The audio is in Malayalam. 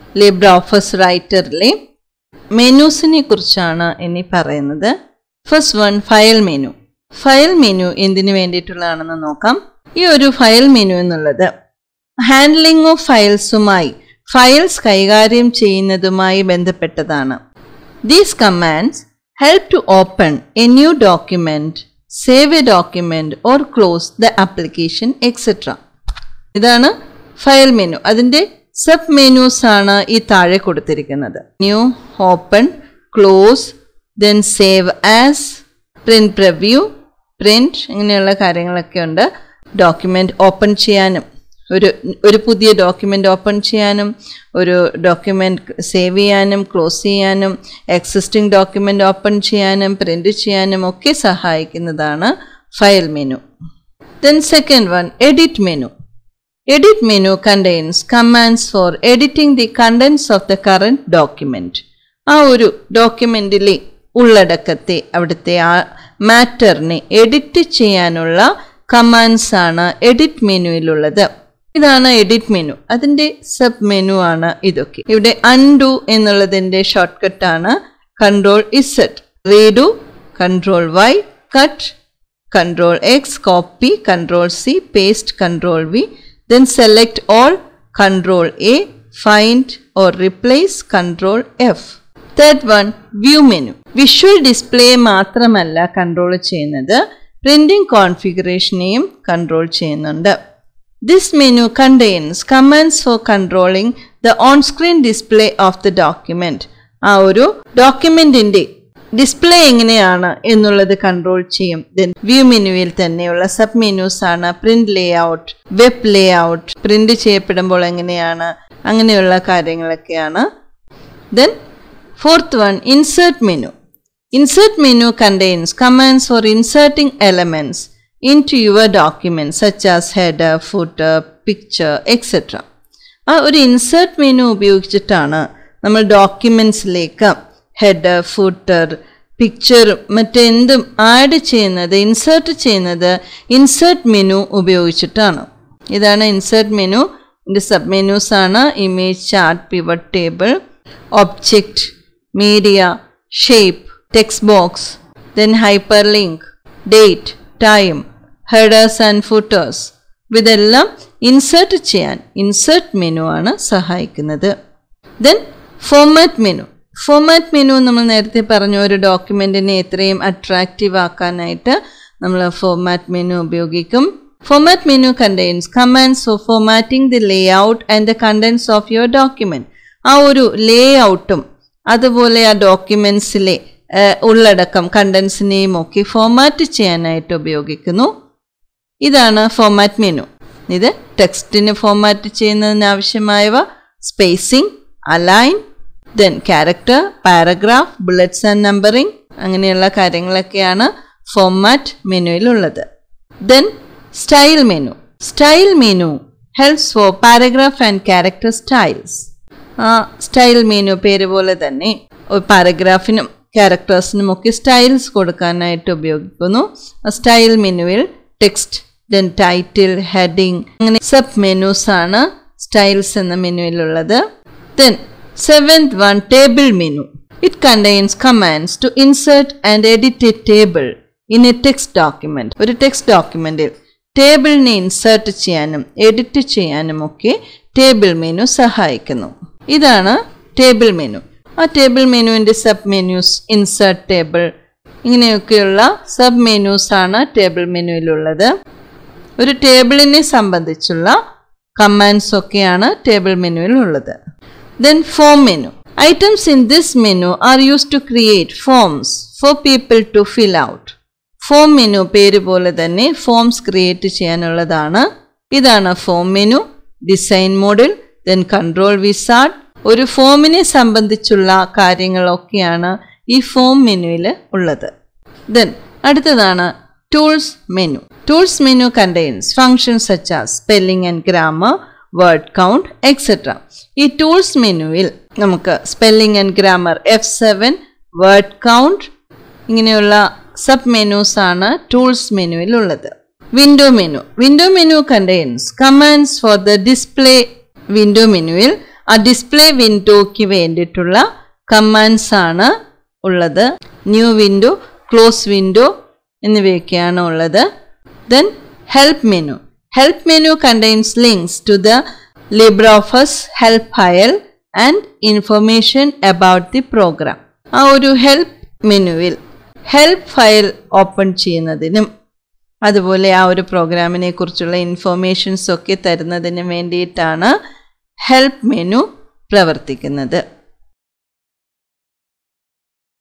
ലിബ്ര ഓഫീസ് റൈറ്ററിലെ മെനൂസിനെ കുറിച്ചാണ് ഇനി പറയുന്നത് first one file menu file menu എന്തിനു വേണ്ടിയിട്ടുള്ളതാണെന്ന് നോക്കാം ഈ ഒരു ഫയൽ മെനു എന്നുള്ളത് ഹാൻഡ്ലിംഗ് ഓഫ് ഫയൽസുമായി ഫയൽസ് കൈകാര്യം ചെയ്യുന്നതുമായി ബന്ധപ്പെട്ടതാണ് these commands help to open a new document save a document or close the application etcetera ഇതാണ് ഫയൽ മെനു അതിൻ്റെ സബ് മെനൂസ് ആണ് ഈ താഴെ കൊടുത്തിരിക്കുന്നത് new open close then save as print preview print ഇങ്ങനെയുള്ള കാര്യങ്ങളൊക്കെ ഉണ്ട് ഡോക്യുമെന്റ് ഓപ്പൺ ചെയ്യാനും ഒരു ഒരു പുതിയ ഡോക്യുമെന്റ് ഓപ്പൺ ചെയ്യാനും ഒരു ഡോക്യുമെന്റ് സേവ് ചെയ്യാനും ക്ലോസ് ചെയ്യാനും എക്സിസ്റ്റിംഗ് ഡോക്യുമെന്റ് ഓപ്പൺ ചെയ്യാനും പ്രിന്റ് ചെയ്യാനും ഒക്കെ സഹായിക്കുന്നതാണ് file menu then second one edit menu Edit menu contains commands for editing the contents of the current document. ആ ഒരു ഡോക്യുമെന്റിലെ ഉള്ളടക്കത്തെ അവിടുത്തെ ആ മാറ്ററിനെ എഡിറ്റ് ചെയ്യാനുള്ള കമാൻഡ്സ് ആണ് എഡിറ്റ് മെനുവിലുള്ളത് ഇതാണ് എഡിറ്റ് മെനു അതിൻ്റെ സബ് മെനു ആണ് ഇതൊക്കെ ഇവിടെ അൺഡു എന്നുള്ളതിൻ്റെ ഷോർട്ട് കട്ടാണ് control Z redo control Y cut control X copy control C paste control V then select all control A, find or replace control F. Third one, view menu. Visual display മാത്രമല്ല കൺട്രോൾ ചെയ്യുന്നത് പ്രിന്റിംഗ് കോൺഫിഗറേഷനെയും കൺട്രോൾ ചെയ്യുന്നുണ്ട് this menu contains commands for controlling the on screen display of the document ആ ഒരു ഡോക്യുമെന്റിന്റെ ഡിസ്പ്ലേ എങ്ങനെയാണ് എന്നുള്ളത് കൺട്രോൾ ചെയ്യും ദെൻ വ്യൂ മെനുവിൽ തന്നെയുള്ള സബ് മെനൂസ് ആണ് print layout web layout print ചെയ്യപ്പെടുമ്പോൾ എങ്ങനെയാണ് അങ്ങനെയുള്ള കാര്യങ്ങളൊക്കെയാണ് then fourth one insert menu insert menu contains commands for inserting elements into your document such as header footer picture etcetera ആ ഒരു ഇൻസേർട്ട് മെനു ഉപയോഗിച്ചിട്ടാണ് നമ്മൾ ഡോക്യുമെന്റ്സിലേക്ക് ഹെഡർ ഫുട്ടർ പിക്ചർ മറ്റെന്തും ആഡ് ചെയ്യുന്നത് ഇൻസേർട്ട് ചെയ്യുന്നത് ഇൻസേർട്ട് മെനു ഉപയോഗിച്ചിട്ടാണ് ഇതാണ് ഇൻസേർട്ട് മെനു ഇതിൻ്റെ സബ് മെനൂസ് ആണ് image chart pivot table object media shape text box then hyperlink date time headers and footers ഇതെല്ലാം ഇൻസേർട്ട് ചെയ്യാൻ ഇൻസേർട്ട് മെനു ആണ് സഹായിക്കുന്നത് then format menu format menu നമ്മൾ നേരത്തെ പറഞ്ഞു ഒരു ഡോക്യുമെൻറ്റിനെ എത്രയും അട്രാക്റ്റീവ് ആക്കാനായിട്ട് നമ്മൾ ഫോമാറ്റ് മെനു ഉപയോഗിക്കും format menu contains commands for formatting the layout and the contents of your document ആ ഒരു ലേ ഔട്ടും അതുപോലെ ആ ഡോക്യുമെൻസിലെ ഉള്ളടക്കം കണ്ടൻസിനെയും ഒക്കെ ഫോമാറ്റ് ചെയ്യാനായിട്ട് ഉപയോഗിക്കുന്നു ഇതാണ് ഫോമാറ്റ് മെനു ഇത് ടെക്സ്റ്റിന് ഫോമാറ്റ് ചെയ്യുന്നതിന് ആവശ്യമായവ spacing align then character paragraph bullets and numbering അങ്ങനെയുള്ള കാര്യങ്ങളൊക്കെയാണ് ഫോമാറ്റ് മെനുവിലുള്ളത് then style menu style menu helps for paragraph and character styles ആ സ്റ്റൈൽ മെനു പേര് പോലെ തന്നെ പാരഗ്രാഫിനും ക്യാരക്ടേഴ്സിനും ഒക്കെ സ്റ്റൈൽസ് കൊടുക്കാനായിട്ട് ഉപയോഗിക്കുന്നു സ്റ്റൈൽ മെനുവിൽ ടെക്സ്റ്റ് ദെൻ ടൈറ്റിൽ ഹെഡിങ് അങ്ങനെ സബ് മെനൂസ് ആണ് സ്റ്റൈൽസ് എന്ന മെനുവിലുള്ളത് then Seventh one, table menu. It contains commands to insert and edit a table in a text document. ഒരു ടെക്സ്റ്റ് ഡോക്യുമെന്റിൽ ടേബിളിനെ ഇൻസേർട്ട് ചെയ്യാനും എഡിറ്റ് ചെയ്യാനും ഒക്കെ ടേബിൾ മെനു സഹായിക്കുന്നു ഇതാണ് ടേബിൾ മെനു ആ ടേബിൾ മെനുവിൻ്റെ സബ് മെനൂസ് ഇൻസേർട്ട് ടേബിൾ ഇങ്ങനെയൊക്കെയുള്ള സബ് മെനൂസ് ആണ് ടേബിൾ മെനുവിലുള്ളത് ഒരു ടേബിളിനെ സംബന്ധിച്ചുള്ള കമാൻഡ്സ് ഒക്കെയാണ് ടേബിൾ മെനുവിൽ ഉള്ളത് Then form menu. Items in this menu are used to create forms for people to fill out. Form menu പേര് പോലെ തന്നെ ഫോംസ് ക്രിയേറ്റ് ചെയ്യാനുള്ളതാണ് ഇതാണ് ഫോം മെനു ഡിസൈൻ മോഡിൽ ദെൻ കൺട്രോൾ വിസാർഡ് ഒരു ഫോമിനെ സംബന്ധിച്ചുള്ള കാര്യങ്ങളൊക്കെയാണ് ഈ ഫോം മെനുവിൽ ഉള്ളത് ദെൻ അടുത്തതാണ് tools menu tools menu contains functions such as spelling and grammar word count etcetera ഈ ടൂൾസ് മെനുവിൽ നമുക്ക് spelling and grammar F seven word count ഇങ്ങനെയുള്ള സബ് മെനൂസ് ആണ് ടൂൾസ് മെനുവിൽ ഉള്ളത് window menu window menu contains commands for the display window മെനുവിൽ ആ ഡിസ്പ്ലേ വിൻഡോയ്ക്ക് വേണ്ടിയിട്ടുള്ള കമാൻഡ്സ് ആണ് ഉള്ളത് ന്യൂ വിൻഡോ ക്ലോസ് വിൻഡോ എന്നിവയൊക്കെയാണ് ഉള്ളത് then help menu help menu contains links to the LibreOffice help file and information about the program ആ ഒരു ഹെൽപ്പ് മെനുവിൽ ഹെൽപ്പ് ഫയൽ ഓപ്പൺ ചെയ്യുന്നതിനും അതുപോലെ ആ ഒരു പ്രോഗ്രാമിനെ കുറിച്ചുള്ള ഇൻഫർമേഷൻസ് ഒക്കെ തരുന്നതിന് വേണ്ടിയിട്ടാണ് ഹെൽപ്പ് മെനു പ്രവർത്തിക്കുന്നത്